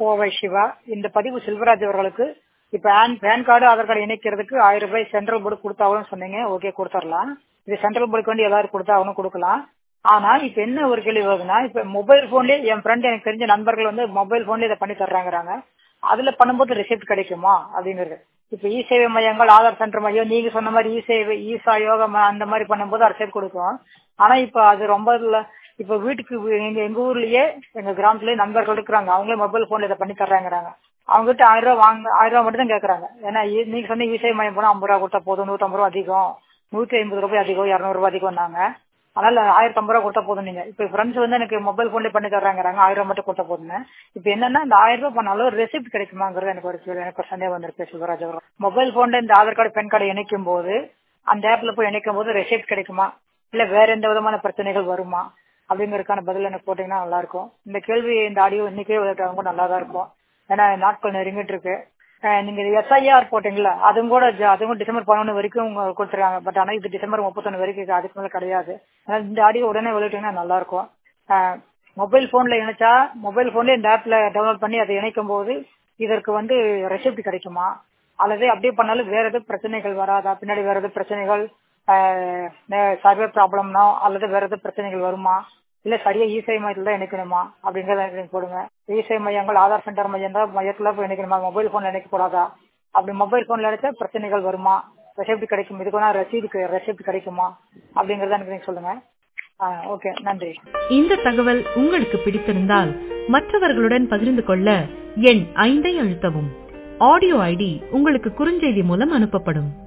கோவை சிவா இந்த பதிவு செல்வராஜ் அவர்களுக்கு இப்ப ஆன் பேன் கார்டு ஆதார் கார்டு இணைக்கிறதுக்கு ஆயிரம் ரூபாய் சென்ட்ரல் போர்டு கொடுத்தாகணும் சொன்னீங்க ஓகே கொடுத்துடலாம் இது சென்ட்ரல் போர்டுக்கு வேண்டி எல்லாரும் கொடுத்தாகணும் கொடுக்கலாம் ஆனா இப்ப என்ன ஒரு கேள்வி வருதுன்னா இப்ப மொபைல் போன்லயே என் ஃப்ரெண்ட் எனக்கு தெரிஞ்ச நண்பர்கள் வந்து மொபைல் போன்லயே இதை பண்ணி தர்றாங்கிறாங்க அதுல பண்ணும்போது ரிசிப்ட் கிடைக்குமா அப்படிங்கிறது இப்ப இ சேவை மையங்கள் ஆதார் சென்டர் மையம் நீங்க சொன்ன மாதிரி இ சேவை ஈசா யோகா ம- அந்த மாதிரி பண்ணும்போது ரிசிப்ட் கொடுக்கும் ஆனா இப்ப அது ரொம்ப இல்ல இப்ப வீட்டுக்கு வி- எங்க எங்க ஊர்லயே எங்க கிராமத்துலயே நண்பர்கள் இருக்கிறாங்க அவங்களே மொபைல் போன்ல இதை பண்ணி தர்றாங்கிறாங்க அவங்க கிட்ட ஆயிரம் ரூபாய் வாங்க ஆயிரம் ரூபாய் மட்டும் தான் கேக்குறாங்க ஏன்னா இ- நீங்க சொன்ன இசை மையம் போனா ஐம்பது ரூபா கொடுத்தா போதும் நூத்தம்பது ரூபா அதிகம் நூத்தி ஐம்பது ரூபாய் அதிகம் இருநூறு ரூபாய் அதிகம்னாங்க அதனால ஆயிரத்தி ஐம்பது ரூபா கொடுத்தா போதும் நீங்க இப்ப ஃப்ரெண்ட்ஸ் வந்து எனக்கு மொபைல் போன்ல பண்ணி தர்றாங்கிறாங்க ஆயிரம் ரூபாய் மட்டும் கொடுத்தா போதுங்க இப்ப என்னன்னா இந்த ஆயிரம் ரூபாய் பண்ணாலும் ரெசிப்ட் கிடைக்குமாங்கிறது எனக்கு ஒரு கேள்வி- எனக்கு ஒரு சந்தேகம் வந்திருக்கு சிவராஜ் அவர்கள் மொபைல் போன்ல இந்த ஆதார் கார்டு பென் கார்டு இணைக்கும் போது அந்த ஆப்ல போய் இணைக்கும் போது ரெசிப்ட் கிடைக்குமா இல்ல வேற எந்த விதமான பிரச்சனைகள் வருமா அப்படிங்கறதுக்கான பதில் எனக்கு போட்டீங்கன்னா நல்லா இருக்கும் இந்த கேள்வி இந்த ஆடியோ இன்னைக்கே விளையாட்டு நல்லா தான் இருக்கும் ஏன்னா நாட்கள் நெருங்கிட்டு இருக்கு அஹ் நீங்க எஸ்ஐஆர் போட்டீங்களா அதுவும் கூட ஜ- அதுவும் கூட டிசம்பர் பதினொன்று வரைக்கும் உங்க கொடுத்துருக்காங்க பட் ஆனா இது டிசம்பர் முப்பத்தொன்னு வரைக்கும் இருக்கு. அதுக்கு மேல கிடையாது அதனால இந்த ஆடியோ உடனே விளையாட்டீங்கன்னா நல்லா இருக்கும் மொபைல் போன்ல இணைச்சா மொபைல் போன்ல இந்த ஆப்ல டவுன்லோட் பண்ணி அதை இணைக்கும் போது இதற்கு வந்து ரெசிப்ட் கிடைக்குமா அல்லது அப்படியே பண்ணாலும் வேற எதுவும் பிரச்சனைகள் வராதா பின்னாடி வேற எதுவும் பிரச்சனைகள் சர்வே ப்ராப்ளம்னா அல்லது வேற எதுவும் பிரச்சனைகள் வருமா இல்ல சரியா இசை மையத்துல தான் இணைக்கணுமா அப்படிங்கறத எனக்கு போடுங்க இசை மையங்கள் ஆதார் சென்டர் மையம் தான் மையத்துல போய் இணைக்கணுமா மொபைல் போன்ல இணைக்க கூடாதா அப்படி மொபைல் போன்ல இணைச்சா பிரச்சனைகள் வருமா ரெசிப்ட் கிடைக்கும் இதுக்கு ரசீது ரெசிப்ட் கிடைக்குமா அப்படிங்கறத எனக்கு நீங்க சொல்லுங்க ஓகே நன்றி இந்த தகவல் உங்களுக்கு பிடித்திருந்தால் மற்றவர்களுடன் பகிர்ந்து கொள்ள எண் ஐந்தை அழுத்தவும் ஆடியோ ஐடி உங்களுக்கு குறுஞ்செய்தி மூலம் அனுப்பப்படும்